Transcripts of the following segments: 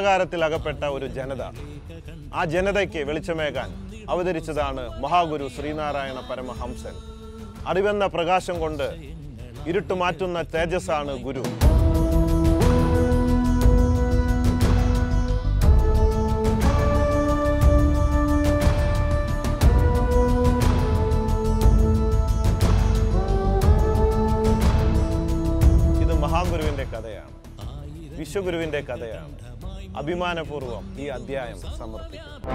അന്ധകാരത്തിൽ അകപ്പെട്ട ഒരു ജനത ആ ജനതയ്ക്ക് വെളിച്ചമേകാൻ അവതരിച്ചതാണ് മഹാഗുരു ശ്രീനാരായണ പരമഹംസൻ അറിവെന്ന പ്രകാശം കൊണ്ട് ഇരുട്ട് മാറ്റുന്ന തേജസ്സാണ് ഗുരു ഇത് മഹാഗുരുവിന്റെ കഥയാണ് വിശ്വഗുരുവിന്റെ കഥയാണ് അഭിമാനപൂർവം ഈ അധ്യായം സമർപ്പിക്കുന്നു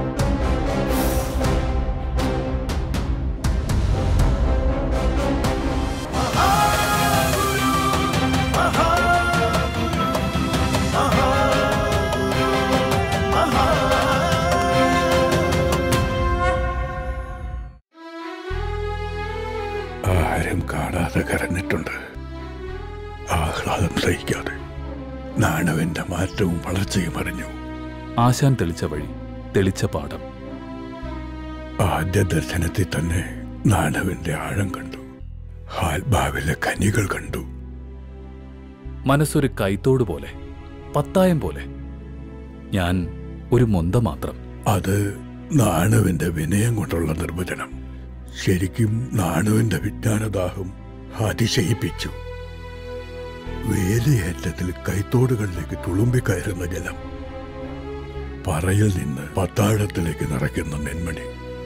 ആരും കാണാതെ കരഞ്ഞിട്ടുണ്ട് ആഹ്ലാദം സഹിക്കാതെ നാണവന്റെ മാറ്റവും വളർച്ചയും അറിഞ്ഞു ആശാൻ തെളിച്ച വഴി തെളിച്ച പാഠം ആദ്യ ദർശനത്തിൽ തന്നെ നാണവന്റെ ആഴം കണ്ടു ആത്മാവിലെ കനികൾ കണ്ടു മനസ്സൊരു കൈത്തോട് പോലെ പത്തായം പോലെ ഞാൻ ഒരു മൊന്ത മാത്രം അത് നാണുവിന്റെ വിനയം കൊണ്ടുള്ള നിർവചനം ശരിക്കും നാണുവിന്റെ വിജ്ഞാനദാഹം അതിശയിപ്പിച്ചു വേലിയേറ്റത്തിൽ കൈത്തോടുകളിലേക്ക് തുളുമ്പിക്കയറുന്ന ജലം പറയിൽ നിന്ന് പത്താഴത്തിലേക്ക് നിറയ്ക്കുന്ന നെന്മണി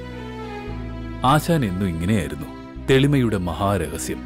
ആശാൻ എന്നും ഇങ്ങനെയായിരുന്നു തെളിമയുടെ മഹാരഹസ്യം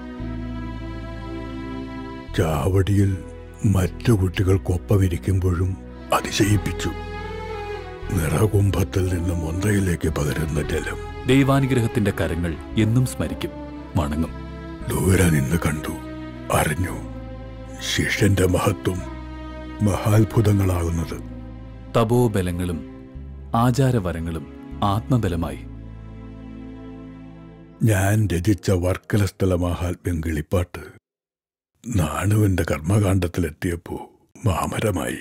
ചാവടിയിൽ മറ്റു കുട്ടികൾക്കൊപ്പമിരിക്കുമ്പോഴും അതിശയിപ്പിച്ചു നിറകുംഭത്തിൽ നിന്ന് മൊന്തയിലേക്ക് പകരുന്ന ജലം ദൈവാനുഗ്രഹത്തിന്റെ കരങ്ങൾ എന്നും സ്മരിക്കും വണങ്ങും ദൂരെ നിന്ന് കണ്ടു അറിഞ്ഞു ശിഷ്യന്റെ മഹത്വം മഹാത്ഭുതങ്ങളാകുന്നത് തപോബലങ്ങളും ആചാരവരങ്ങളും ആത്മബലമായി ഞാൻ രചിച്ച വർക്കലസ്ഥല മഹാത്മ്യം കിളിപ്പാട്ട് നാണുവിന്റെ കർമ്മകാണ്ഡത്തിലെത്തിയപ്പോ മാമരമായി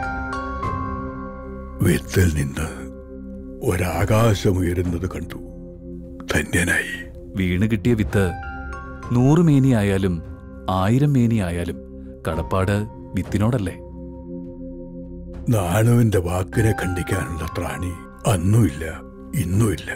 വിത്തിൽ നിന്ന് ഒരാകാശമുയരുന്നത് കണ്ടു ധന്യനായി വീണ് കിട്ടിയ വിത്ത് നൂറ് മേനിയായാലും ആയിരം മേനിയായാലും കടപ്പാട് വിത്തിനോടല്ലേ നാണുവിന്റെ വാക്കിനെ ഖണ്ഡിക്കാനുള്ള ത്രാണി അന്നുമില്ല ഇന്നുമില്ല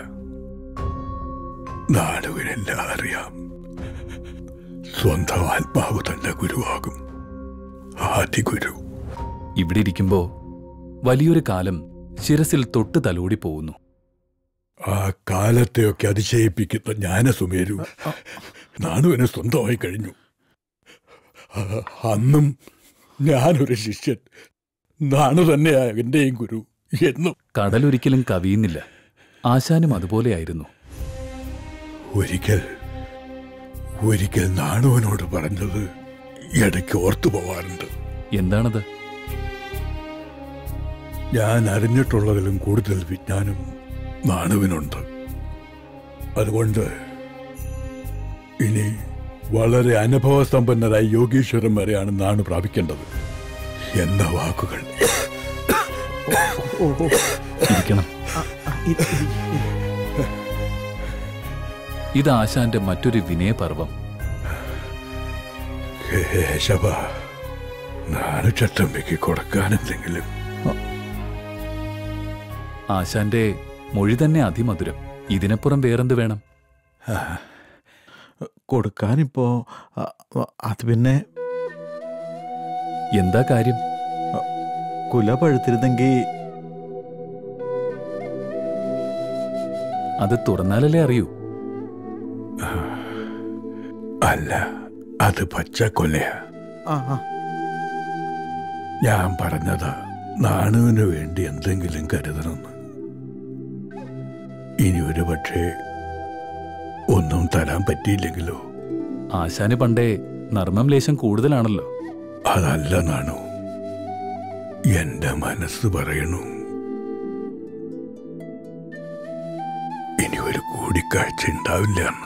നാണുവിനെല്ലാം അറിയാം സ്വന്തം ആത്മാവ് തന്നെ ഗുരുവാകും ആദി ഗുരു ഇവിടെ ഇരിക്കുമ്പോ വലിയൊരു കാലം ശിരസിൽ തൊട്ട് തലോടി പോകുന്നു ആ കാലത്തെയൊക്കെ അതിശയിപ്പിക്കുന്ന ജ്ഞാനസുമേരു നാണുവിനെ സ്വന്തമായി കഴിഞ്ഞു ആ, അന്നും ഞാനൊരു ശിഷ്യൻ നാണു തന്നെയാ എന്റെയും ഗുരു എന്നും കടലൊരിക്കലും കവിയുന്നില്ല ആശാനും അതുപോലെയായിരുന്നു ഒരിക്കൽ ഒരിക്കൽ നാണുവിനോട് പറഞ്ഞത് ഇടയ്ക്ക് ഓർത്തു പോവാറുണ്ട് എന്താണത് ഞാൻ അറിഞ്ഞിട്ടുള്ളതിലും കൂടുതൽ വിജ്ഞാനം നാണുവിനുണ്ട് അതുകൊണ്ട് ഇനി വളരെ അനുഭവസമ്പന്നരായ യോഗീശ്വരന്മാരെയാണ് നാണു പ്രാപിക്കേണ്ടത് എന്ന വാക്കുകൾ ഇരിക്കണം ഇത് ആശാന്റെ മറ്റൊരു വിനയപർവം കേശവ നാണു ചട്ടമ്പിക്ക് കൊടുക്കാനെന്തെങ്കിലും ആശാന്റെ മൊഴി തന്നെ അതിമധുരം ഇതിനപ്പുറം വേറെന്ത് വേണം കൊടുക്കാനിപ്പോ അ, അ- അത് പിന്നെ എന്താ കാര്യം കുല പഴുത്തിരുന്നെങ്കിൽ അത് തുറന്നാലല്ലേ അറിയൂ അല്ല അത് പച്ചക്കൊലയാ ആ ആ ഞാൻ പറഞ്ഞതാ നാണുവിന് വേണ്ടി എന്തെങ്കിലും കരുതണമെന്ന് ഇനി ഒരു പക്ഷേ ഒന്നും തരാൻ പറ്റിയില്ലെങ്കിലോ ആശാന് പണ്ടേ നർമ്മം ലേശം കൂടുതലാണല്ലോ അതല്ല നാണു എന്റെ മനസ്സ് പറയണു ഇനി ഒരു കൂടിക്കാഴ്ച ഉണ്ടാവില്ല എന്ന്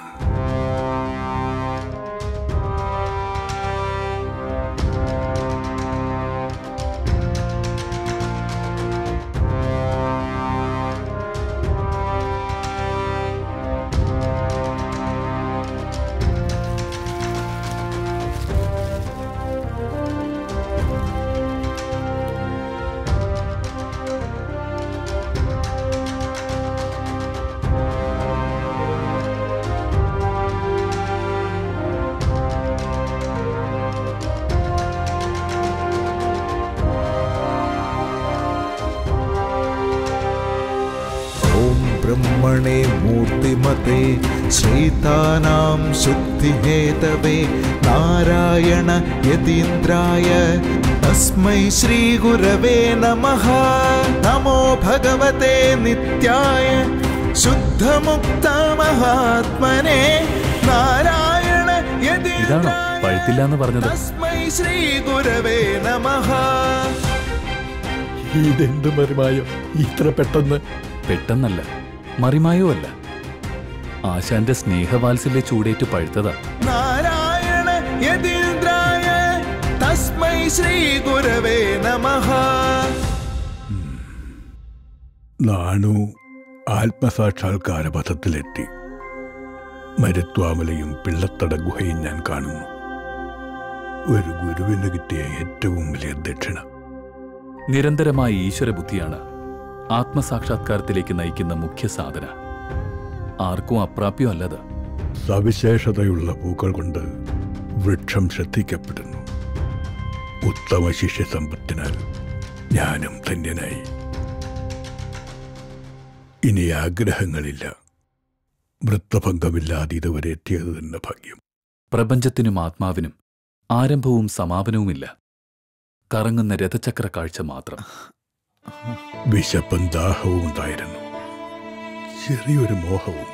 ब्रह्मणे मूर्तिमते श्रीतानां शुद्धिहेतवे नारायण यतीन्द्राय तस्मै श्रीगुरवे नमः नमो भगवते नित्याय शुद्धमुक्तमहात्मने नारायण ഇതാണോ പഴുത്തില്ല എന്ന് പറഞ്ഞത് തസ്മൈ ശ്രീഗുരവേ നമഃ ഇതെന്ത് മറിമായോ ഇത്ര പെട്ടെന്ന് പെട്ടെന്നല്ല മറിമായോ അല്ല ആശാന്റെ സ്നേഹവാത്സല്യ ചൂടേറ്റ് പഴുത്തതാ നാരായണ യതീന്ദ്രായ തസ്മൈ ശ്രീഗുരവേ നമഃ നാണു ആത്മസാക്ഷാത്കാര പഥത്തിലെത്തി മരുത്വാമലയും പിള്ളത്തട ഗുഹയും ഞാൻ കാണുന്നു ഒരു ഗുരുവിന് കിട്ടിയ ഏറ്റവും വലിയ ദക്ഷിണ നിരന്തരമായ ഈശ്വരബുദ്ധിയാണ് ആത്മസാക്ഷാത്കാരത്തിലേക്ക് നയിക്കുന്ന മുഖ്യ സാധന ആർക്കും അപ്രാപ്യം അല്ലത് സവിശേഷതയുള്ള പൂക്കൾ കൊണ്ട് വൃക്ഷം ശ്രദ്ധിക്കപ്പെടുന്നു ഉത്തമ ശിഷ്യ സമ്പത്തിനാൽ ഞാനും ധന്യനായി ഇനി ആഗ്രഹങ്ങളില്ല വൃത്തഭംഗമില്ലാതെ ഇതുവരെ എത്തിയത് തന്നെ ഭാഗ്യം പ്രപഞ്ചത്തിനും ആത്മാവിനും ആരംഭവും സമാപനവുമില്ല കറങ്ങുന്ന രഥചക്ര കാഴ്ച മാത്രം വിശപ്പും ദാഹവും ഉണ്ടായിരുന്നു ചെറിയൊരു മോഹവും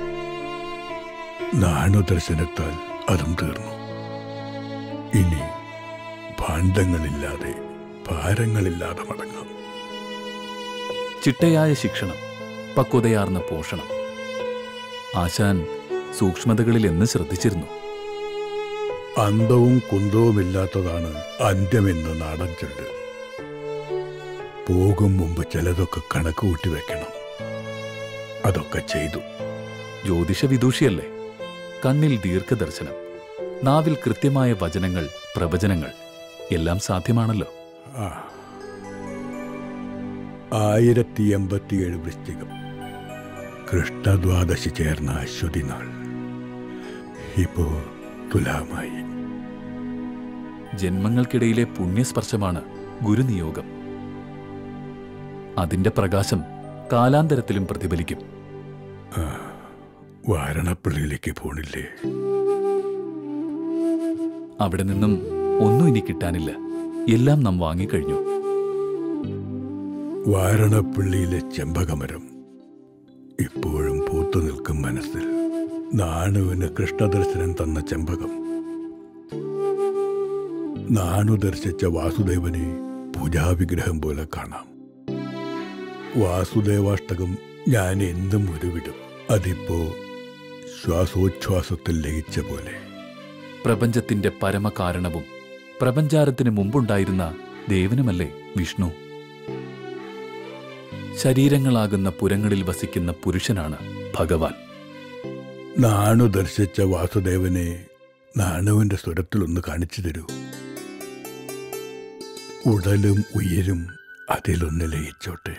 നാണുദർശനത്താൽ അതും തീർന്നു ഇനി ഭാണ്ഡങ്ങളില്ലാതെ ഭാരങ്ങളില്ലാതെ മടങ്ങാം ചിട്ടയായ ശിക്ഷണം പക്വതയാർന്ന പോഷണം ആശാൻ സൂക്ഷ്മതകളിൽ എന്ന് ശ്രദ്ധിച്ചിരുന്നു അന്തവും കുന്തവുമില്ലാത്തതാണ് അന്ത്യമെന്ന് നാടൻ ചൊല്ല് പോകും മുമ്പ് ചിലതൊക്കെ കണക്ക് കൂട്ടി വെക്കണം അതൊക്കെ ചെയ്തു ജ്യോതിഷ വിദൂഷിയല്ലേ കണ്ണിൽ ദീർഘദർശനം നാവിൽ കൃത്യമായ വചനങ്ങൾ പ്രവചനങ്ങൾ എല്ലാം സാധ്യമാണല്ലോ ആ ആയിരത്തി എൺപത്തിയേഴ് വൃശ്ചികം കൃഷ്ണദ്വാദശി ചേർന്ന അശ്വതി നാൾ ഇപ്പോ തുലാമായി ജന്മങ്ങൾക്കിടയിലെ പുണ്യസ്പർശമാണ് ഗുരുനിയോഗം അതിന്റെ പ്രകാശം കാലാന്തരത്തിലും പ്രതിഫലിക്കും വാരണപ്പള്ളിയിലേക്ക് പോണില്ലേ അവിടെ നിന്നും ഒന്നും ഇനി കിട്ടാനില്ല എല്ലാം നാം വാങ്ങിക്കഴിഞ്ഞു വാരണപ്പള്ളിയിലെ ചെമ്പകമരം ഇപ്പോഴും പൂത്തു നിൽക്കും മനസ്സിൽ നാണുവിന് കൃഷ്ണദർശനം തന്ന ചെമ്പകം നാണു ദർശിച്ച വാസുദേവനെ പൂജാവിഗ്രഹം പോലെ കാണാം വാസുദേവാഷ്ടകം ഞാൻ എന്തും ഉരുവിടും അതിപ്പോ ശ്വാസോച്ഛ്വാസത്തിൽ ലയിച്ച പോലെ പ്രപഞ്ചത്തിന്റെ പരമകാരണവും പ്രപഞ്ചാരത്തിന് മുമ്പുണ്ടായിരുന്ന ദേവനുമല്ലേ വിഷ്ണു ശരീരങ്ങളാകുന്ന പുരങ്ങളിൽ വസിക്കുന്ന പുരുഷനാണ് ഭഗവാൻ നാണു ദർശിച്ച വാസുദേവനെ നാണുവിന്റെ സ്വരത്തിലൊന്ന് കാണിച്ചു തരൂ ഉടലും ഉയരും അതിലൊന്ന് ലയിച്ചോട്ടെ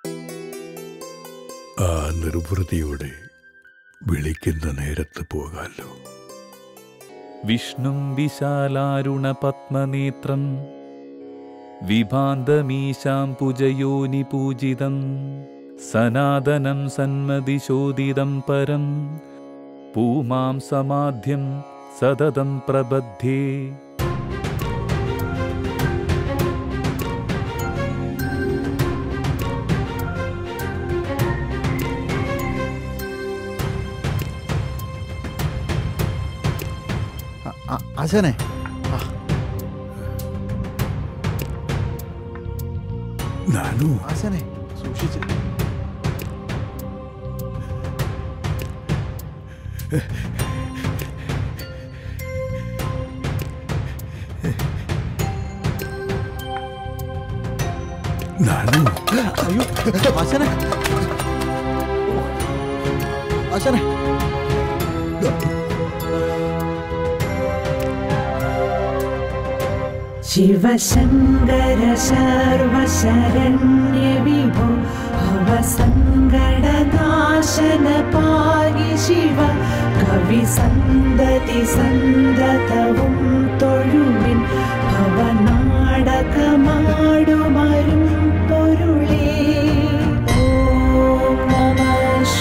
ആ നിർവൃതിയോടെ വിളിക്കുന്ന നേരത്ത് പോകാമല്ലോ വിഷ്ണും വിശാലാരുണ പത്മനേത്രം വിഭാന്തമീശാം പുജയോനി പൂജിതം സനാതനം സന്മതിശോദിതം പരം പൂമാം സമാധ്യം സതതം പ്രബദ്ധേ ആ- ആ- ആശാനെ നാണു ആശാനെ സൂക്ഷിച്ച് നാണു അയ്യോ ആശാനെ ആശാനെ शिवशङ्कर सर्वशरण्यविभो भवसङ्गडनाशन पाहि शिव कविसन्दति सन्दतവും തൊഴുവിൻ ഭവനാടകമാടുമരും പൊരുളേ ഓം നമ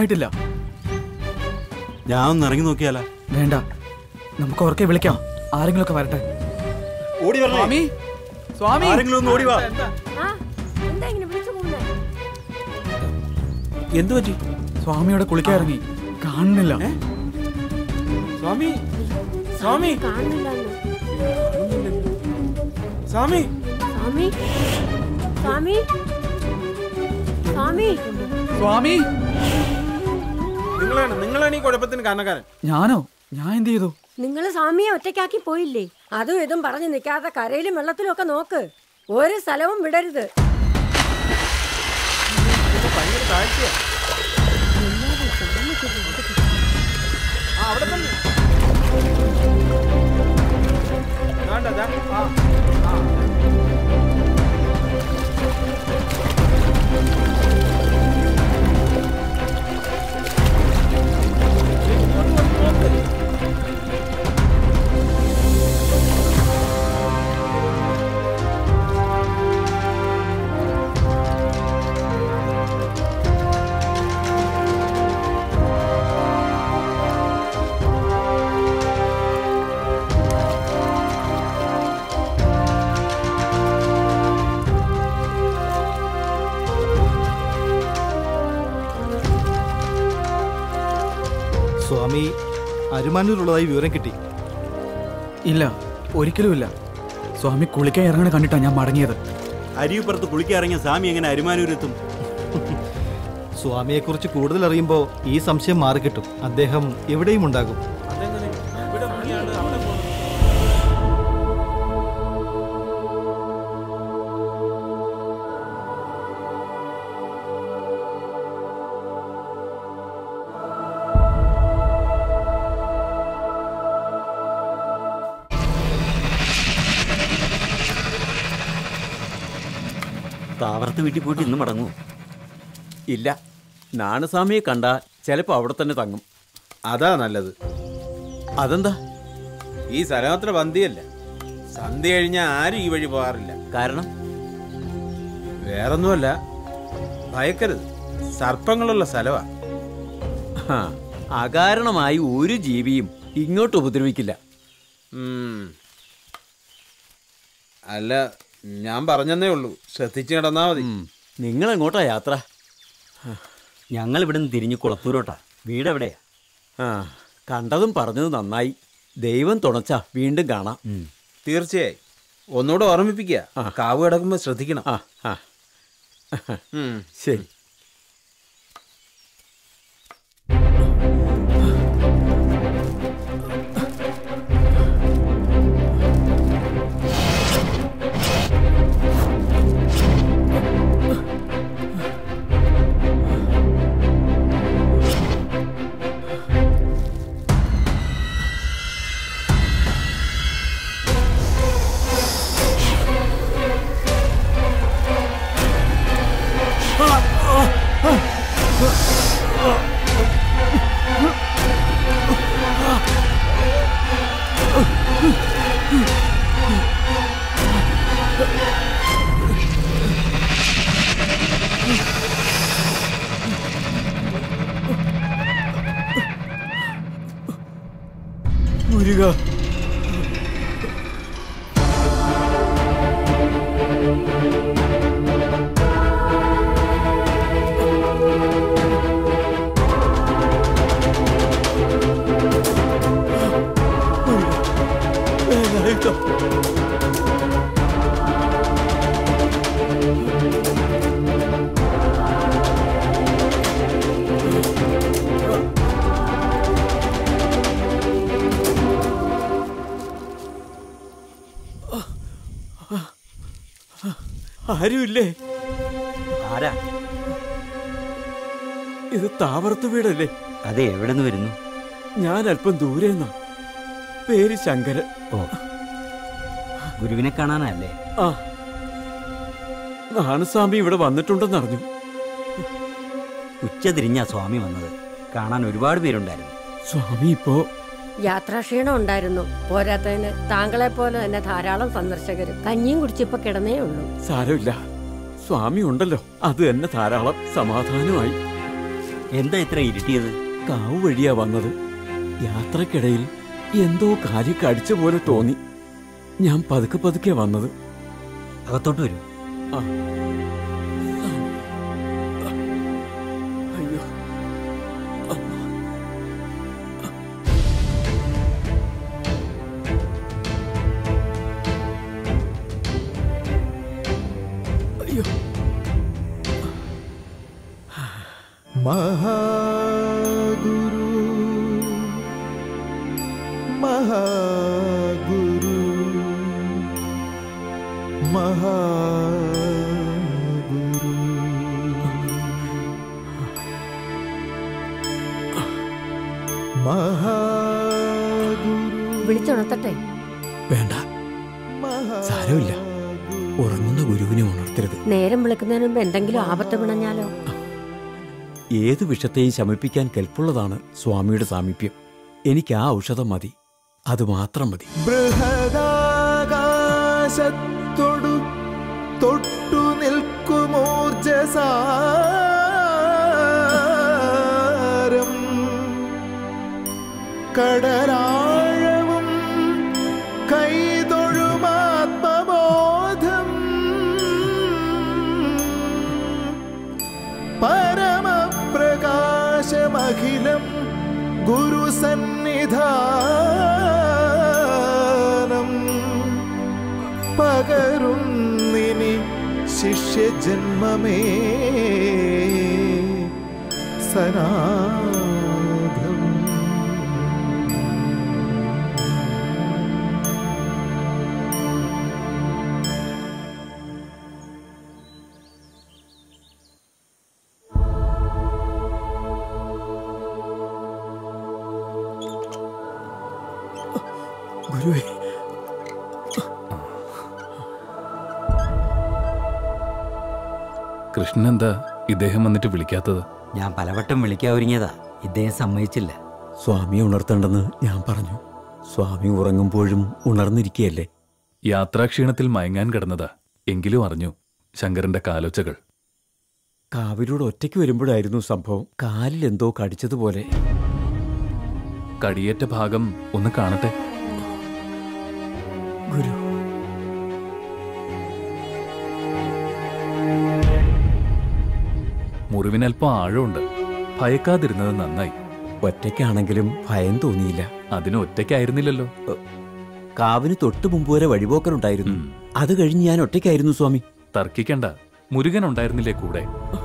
ഉണ്ടായിട്ടില്ല ഞാൻ ഒന്ന് ഇറങ്ങി നോക്കിയാലോ വേണ്ട നമുക്ക് ഉറക്കെ വിളിക്കാം ആരെങ്കിലും ഒക്കെ വരട്ടെ ഓടി സ്വാമി സ്വാമി ആരെങ്കിലും ഒന്ന് ഓടി വാ ആ എന്താ ഇങ്ങനെ വിളിച്ചു പോകുന്നേ എന്തു പറ്റി സ്വാമിയോടെ കുളിക്കാൻ ഇറങ്ങി കാണുന്നില്ല സ്വാമി സ്വാമി കാണുന്നില്ലെന്ന് സ്വാമി സ്വാമി സ്വാമി സ്വാമി സ്വാമി നിങ്ങളാണ് നിങ്ങളാണ് ഈ കുഴപ്പത്തിന് കാരണക്കാരൻ ഞാനോ ഞാൻ എന്ത് ചെയ്തു നിങ്ങൾ സ്വാമിയെ ഒറ്റയ്ക്കാക്കി പോയില്ലേ അതും ഇതും പറഞ്ഞു നിൽക്കാതെ കരയിലും വെള്ളത്തിലും ഒക്കെ നോക്ക് ഒരു സ്ഥലവും വിടരുത് ഭയങ്കര താഴ്ചയാ ആ, അവിടെ തന്നെ. ദാണ്ട, ദാ. ആ, ആ. ഇങ്ങോട്ട് വന്ന് നോക്ക്. സ്വാമി അരുമാനൂരുള്ളതായി വിവരം കിട്ടി ഇല്ല ഒരിക്കലുമില്ല സ്വാമി കുളിക്കാൻ ഇറങ്ങണ കണ്ടിട്ടാ ഞാൻ മടങ്ങിയത് അരിയുപ്പുറത്ത് കുളിക്കിറങ്ങിയ സ്വാമി എങ്ങനെ അരുമാനൂരെത്തും സ്വാമിയെക്കുറിച്ച് കൂടുതൽ അറിയുമ്പോൾ ഈ സംശയം മാറിക്കിട്ടും അദ്ദേഹം എവിടെയും ഉണ്ടാകും അതെങ്ങനെ ഇവിടെ മുങ്ങിയാണ്ട് അവിടെ പോകുന്നു താവറത്ത് വീട്ടിൽ പോയിട്ട് ഇന്ന് മടങ്ങൂ ഇല്ല നാണസ്വാമിയെ കണ്ട ചിലപ്പോ അവിടെ തന്നെ തങ്ങും അതാ നല്ലത് അതെന്താ ഈ സ്ഥലമത്ര ബന്ധിയല്ല സന്ധ്യ കഴിഞ്ഞാൽ ആരും ഈ വഴി പോകാറില്ല കാരണം വേറൊന്നുമല്ല ഭയക്കരുത് സർപ്പങ്ങളുള്ള സ്ഥലമാ ഹാ, അകാരണമായി ഒരു ജീവിയും ഇങ്ങോട്ട് ഉപദ്രവിക്കില്ല ഉം. അല്ല ഞാൻ പറഞ്ഞെന്നേ ഉള്ളൂ ശ്രദ്ധിച്ചു കിടന്നാ മതി നിങ്ങൾ എങ്ങോട്ടാ യാത്ര ഞങ്ങൾ ഇവിടെ നിന്ന് തിരിഞ്ഞ് കുളത്തൂരോട്ടാ വീട് എവിടെയാ ആ കണ്ടതും പറഞ്ഞത് നന്നായി ദൈവം തുണച്ചാ വീണ്ടും കാണാം തീർച്ചയായും ഒന്നുകൂടെ ഓർമ്മിപ്പിക്കുക കാവ് കിടക്കുമ്പോ ശ്രദ്ധിക്കണം ആ ആ ഉം. ശരി മുരുക ആരുമില്ലേ ആരാ ഇത് താവറത്ത് വീടല്ലേ അതെ എവിടെ നിന്ന് വരുന്നു ഞാൻ അല്പം ദൂരെ നിന്നാ പേര് ശങ്കരൻ ഓ ഗുരുവിനെ കാണാനല്ലേ ആ നാണസ്വാമി ഇവിടെ വന്നിട്ടുണ്ടെന്നറിഞ്ഞു ഉച്ച തിരിഞ്ഞാ സ്വാമി വന്നത് കാണാൻ ഒരുപാട് പേരുണ്ടായിരുന്നു സ്വാമി ഇപ്പോ യാത്രാക്ഷീണം ഉണ്ടായിരുന്നു പോരാത്തതിന് താങ്കളെ പോലെ തന്നെ ധാരാളം സന്ദർശകരും കഞ്ഞിയും കുടിച്ചിപ്പോ കിടന്നേ ഉള്ളൂ സാരമില്ല സ്വാമി ഉണ്ടല്ലോ അത് തന്നെ ധാരാളം സമാധാനമായി എന്താ ഇത്ര ഇരുട്ടിയത് കാവ് വഴിയാ വന്നത് യാത്രക്കിടയിൽ എന്തോ കാര്യം കടിച്ച പോലെ തോന്നി ഞാൻ പതുക്കെ പതുക്കെ വന്നത് അകത്തോട്ട് വരൂ ആ അയ്യോ അയ്യോ മഹാഗുരു മഹാഗുരു മഹാഗുരു മഹാഗുരു വിളിച്ചുണർത്തട്ടെ വേണ്ട സാരമില്ല ഉറങ്ങുന്ന ഗുരുവിനെ ഉണർത്തരുത് നേരം വിളിക്കുന്നതിന് മുമ്പ് എന്തെങ്കിലും ആപത്ത് പിണഞ്ഞാലോ ഏത് വിഷത്തെയും ശമിപ്പിക്കാൻ കെൽപ്പുള്ളതാണ് സ്വാമിയുടെ സാമീപ്യം എനിക്ക് ആ ഔഷധം മതി അത് മാത്രം മതി ബൃഹദാകാശത്തൊടു തൊട്ടു നിൽക്കുമോർജസാരം കടലാഴവും കൈതൊഴുമാത്മബോധം പരമപ്രകാശമഖിലം ഗുരുസന്നിധാനം പകരുന്നിനി ശിഷ്യജന്മമേ സനാഥം ഗുരുവേ കൃഷ്ണൻ എന്താ ഇദ്ദേഹം വന്നിട്ട് വിളിക്കാത്തത് ഞാൻ പലവട്ടം വിളിക്കാൻ ഒരുങ്ങിയതാ ഇദ്ദേഹം സമ്മതിച്ചില്ല സ്വാമി ഉണർത്തണ്ടെന്ന് ഞാൻ പറഞ്ഞു സ്വാമി ഉറങ്ങുമ്പോഴും ഉണർന്നിരിക്കുകയല്ലേ യാത്രാക്ഷീണത്തിൽ മയങ്ങാൻ കിടന്നതാ എങ്കിലും അറിഞ്ഞു ശങ്കരന്റെ കാലൊച്ചകൾ കാവിലൂടെ ഒറ്റയ്ക്ക് വരുമ്പോഴായിരുന്നു സംഭവം കാലിൽ എന്തോ കടിച്ചതുപോലെ കടിയേറ്റ ഭാഗം ഒന്ന് കാണട്ടെ ഗുരു മുറിവിനൽപ്പം ആഴമുണ്ട് ഭയക്കാതിരുന്നത് നന്നായി ഒറ്റയ്ക്കാണെങ്കിലും ഭയം തോന്നിയില്ല അതിന് ഒറ്റയ്ക്കായിരുന്നില്ലല്ലോ കാവിന് തൊട്ടു മുമ്പ് വരെ വഴിപോക്കനുണ്ടായിരുന്നു അത് കഴിഞ്ഞ് ഞാൻ ഒറ്റയ്ക്കായിരുന്നു സ്വാമി തർക്കിക്കണ്ട മുരുകൻ ഉണ്ടായിരുന്നില്ലേ കൂടെ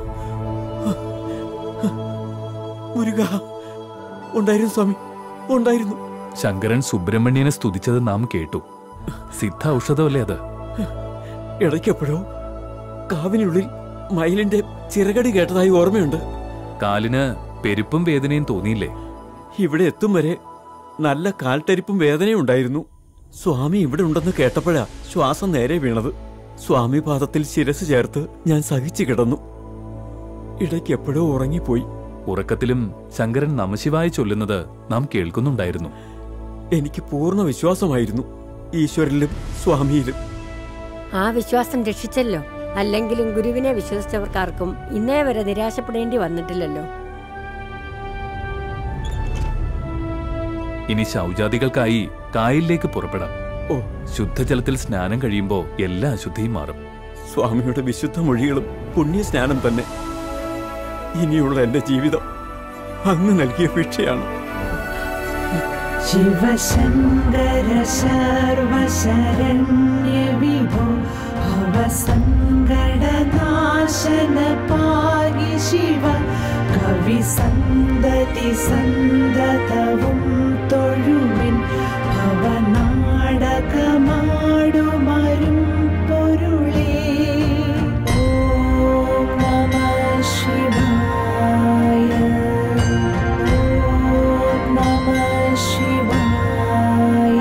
മുരുക ഉണ്ടായിരുന്നു സ്വാമി ഉണ്ടായിരുന്നു ശങ്കരൻ സുബ്രഹ്മണ്യനെ സ്തുതിച്ചത് നാം കേട്ടു സിദ്ധ ഔഷധമല്ലേ അത് ഇടയ്ക്കെപ്പോഴോ കാവിനുള്ളിൽ മയിലിന്റെ ചിറകടി കേട്ടതായി ഓർമ്മയുണ്ട് കാലിന് പെരുപ്പും വേദനയും തോന്നിയില്ലേ ഇവിടെ എത്തും വരെ നല്ല കാൽത്തരിപ്പും വേദനയും ഉണ്ടായിരുന്നു സ്വാമി ഇവിടെ ഉണ്ടെന്ന് കേട്ടപ്പോഴാ ശ്വാസം നേരെ വീണത് സ്വാമി പാദത്തിൽ ശിരസ് ചേർത്ത് ഞാൻ സഹിച്ചു കിടന്നു ഇടയ്ക്ക് എപ്പോഴോ ഉറങ്ങിപ്പോയി ഉറക്കത്തിലും ശങ്കരൻ നമശിവായി ചൊല്ലുന്നത് നാം കേൾക്കുന്നുണ്ടായിരുന്നു എനിക്ക് പൂർണ്ണ വിശ്വാസമായിരുന്നു ഈശ്വരനിലും സ്വാമിയിലും ആ വിശ്വാസം രക്ഷിച്ചല്ലോ അല്ലെങ്കിലും ഗുരുവിനെ വിശ്വസിച്ചവർക്കാർക്കും ഇന്നേ വരെ നിരാശപ്പെടേണ്ടി വന്നിട്ടില്ലല്ലോ ഇനി ശൗചാദികൾക്കായി കായലിലേക്ക് പുറപ്പെടാം ഓ ശുദ്ധജലത്തിൽ സ്നാനം കഴിയുമ്പോൾ എല്ലാ അശുദ്ധിയും മാറും സ്വാമിയുടെ വിശുദ്ധ മൊഴികളും പുണ്യസ്നാനം തന്നെ ഇനിയുള്ള എന്റെ ജീവിതം അങ്ങ് നൽകിയ ഭിക്ഷയാണ് ശിവശങ്കര സർവശരണ്യ വിഭോ ഭവസങ്കടനാശന പാരി ശിവ കവി സന്തതി സന്തതവും തൊഴുവിൻ ഭവനാടകമാടുമരും പൊരുളേ ഓം നമ ശിവായ ഓം നമ ശിവായ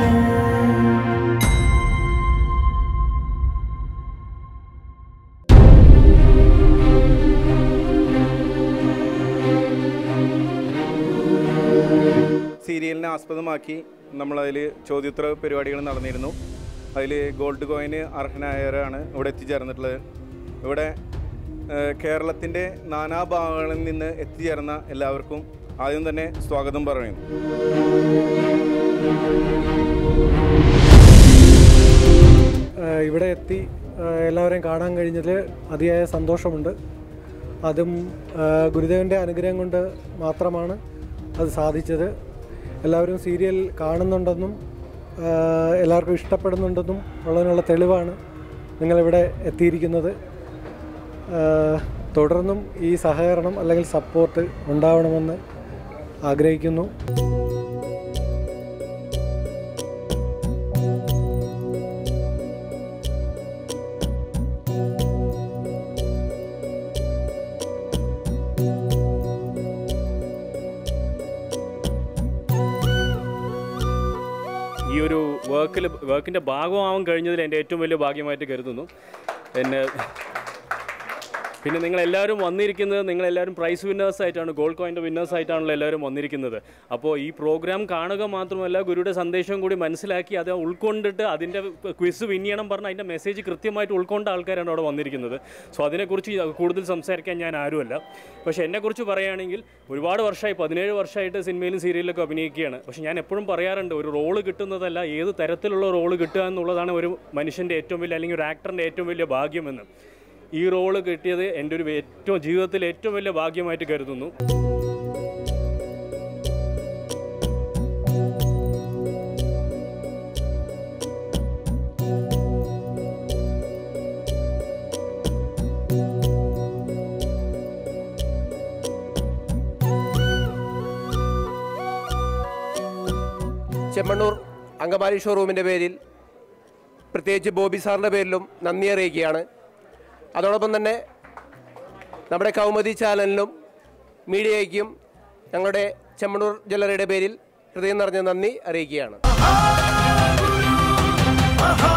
സീരിയലിനെ ആസ്പദമാക്കി നമ്മളതിൽ ചോദ്യോത്തര പരിപാടികൾ നടന്നിരുന്നു അതിൽ ഗോൾഡ് കോയിന് അർഹനായവരാണ് ഇവിടെ എത്തിച്ചേർന്നിട്ടുള്ളത് ഇവിടെ കേരളത്തിൻ്റെ നാനാഭാഗങ്ങളിൽ നിന്ന് എത്തിച്ചേർന്ന എല്ലാവർക്കും ആദ്യം തന്നെ സ്വാഗതം പറയുന്നു ഏഹ് ഇവിടെ എത്തി ഏഹ് എല്ലാവരെയും കാണാൻ കഴിഞ്ഞതിൽ അതിയായ സന്തോഷമുണ്ട് അതും ഏഹ് ഗുരുദേവൻ്റെ അനുഗ്രഹം കൊണ്ട് മാത്രമാണ് അത് സാധിച്ചത് എല്ലാവരും സീരിയൽ കാണുന്നുണ്ടെന്നും ഏഹ് എല്ലാവർക്കും ഇഷ്ടപ്പെടുന്നുണ്ടെന്നും ഉള്ളതിനുള്ള തെളിവാണ് നിങ്ങളിവിടെ എത്തിയിരിക്കുന്നത് ഏഹ് തുടർന്നും ഈ സഹകരണം അല്ലെങ്കിൽ സപ്പോർട്ട് ഉണ്ടാവണമെന്ന് ആഗ്രഹിക്കുന്നു ഈ ഒരു വർക്കിൽ വർക്കിൻ്റെ ഭാഗമാവാൻ കഴിഞ്ഞതിൽ എൻ്റെ ഏറ്റവും വലിയ ഭാഗ്യമായിട്ട് കരുതുന്നു എന്നെ പിന്നെ നിങ്ങൾ എല്ലാവരും വന്നിരിക്കുന്നത് നിങ്ങൾ എല്ലാവരും പ്രൈസ് വിന്നേഴ്സ് ആയിട്ടാണ് ഗോൾഡ് കോയിൻ്റെ വിന്നേഴ്സ് ആയിട്ടാണല്ലോ എല്ലാവരും വന്നിരിക്കുന്നത് അപ്പോൾ ഈ പ്രോഗ്രാം കാണുക മാത്രമല്ല ഗുരുയുടെ സന്ദേശം കൂടി മനസ്സിലാക്കി അത് ഉൾക്കൊണ്ടിട്ട് അതിൻ്റെ ക്വിസ് വിൻ ചെയ്യണം പറഞ്ഞ് അതിൻ്റെ മെസ്സേജ് കൃത്യമായിട്ട് ഉൾക്കൊണ്ട ആൾക്കാരാണ് അവിടെ വന്നിരിക്കുന്നത് സോ അതിനെക്കുറിച്ച് കൂടുതൽ സംസാരിക്കാൻ ഞാൻ ആരുമല്ല പക്ഷേ എന്നെക്കുറിച്ച് പറയുകയാണെങ്കിൽ ഒരുപാട് വർഷമായി പതിനേഴ് വർഷമായിട്ട് സിനിമയിലും സീരിയലിലൊക്കെ അഭിനയിക്കുകയാണ് പക്ഷേ ഞാൻ എപ്പോഴും പറയാറുണ്ട് ഒരു റോള് കിട്ടുന്നതല്ല ഏത് തരത്തിലുള്ള റോള് കിട്ടുക എന്നുള്ളതാണ് ഒരു മനുഷ്യൻ്റെ ഏറ്റവും വലിയ അല്ലെങ്കിൽ ഒരു ആക്ടറിൻ്റെ ഏറ്റവും വലിയ ഭാഗ്യമെന്ന് ഈ റോള് കിട്ടിയത് എൻ്റെ ഒരു ഏറ്റവും ജീവിതത്തിലെ ഏറ്റവും വലിയ ഭാഗ്യമായിട്ട് കരുതുന്നു ചെമ്മണ്ണൂർ അങ്കമാലി ഷോറൂമിൻ്റെ പേരിൽ പ്രത്യേകിച്ച് ബോബി സാറിൻ്റെ പേരിലും നന്ദി അറിയിക്കുകയാണ് അതോടൊപ്പം തന്നെ നമ്മുടെ കൗമുദി ചാനലിനും മീഡിയയ്ക്കും ഞങ്ങളുടെ ചെമ്മണ്ണൂർ ജ്വല്ലറിയുടെ പേരിൽ ഹൃദയം നിറഞ്ഞ നന്ദി അറിയിക്കുകയാണ് ആഹാ